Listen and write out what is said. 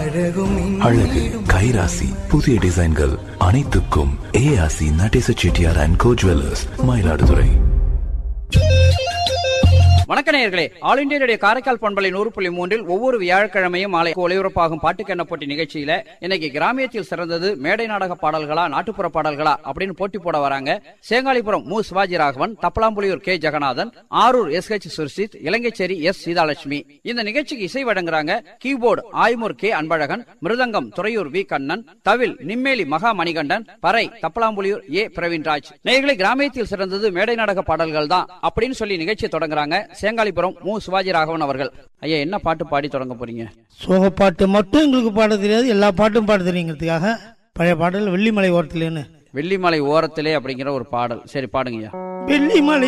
அழகு கைராசி புதிய டிசைன்கள் அனைத்துக்கும் ARC Natesa Chettiar and co jewellers Mayiladuthurai வணக்க நேயர்களே ஆல் இந்தியா ரேடியோ காரைக்கால் பண்பலை நூறு புள்ளி மூன்றில் ஒவ்வொரு வியாழக்கிழமையும் மாலை ஒளிபரப்பாகும் பாட்டுக்கெண்ண போட்டி நிகழ்ச்சியில இன்னைக்கு கிராமியத்தில் சிறந்தது மேடை நாடக பாடல்களா நாட்டுப்புற பாடல்களா அப்படின்னு போட்டி போட வராங்க Sengalipuram Mu Sivaji Raghavan Thappalampuliyur K Jeganathan Arur S H Surjith Ilangaicheri S Seethalakshmi இந்த நிகழ்ச்சிக்கு இசை வழங்குறாங்க keyboard Aimur K Anbazhagan mridangam Thuraiyur V Kannan thavil Nimmeli Maha Manikandan பறை தப்பலாம்புலியூர் ஏ பிரவீன்ராஜ் நேயர்களை கிராமியத்தில் சிறந்தது மேடை நாடக பாடல்கள் தான் அப்படின்னு சொல்லி நிகழ்ச்சி தொடங்குறாங்க சேங்காலிபுரம் மு சிவாஜி ராகவன் அவர்கள் ஐயா என்ன பாட்டு பாடி தொடங்க போறீங்க சோகப்பாட்டு மட்டும் எங்களுக்கு பாட தெரியாது எல்லா பாட்டும் பாட தெரியுங்கிறதுக்காக பழைய பாடல் வெள்ளிமலை ஓரத்துலேன்னு வெள்ளிமலை ஓரத்திலே அப்படிங்கிற ஒரு பாடல் சரி பாடுங்கய்யா வெள்ளிமலை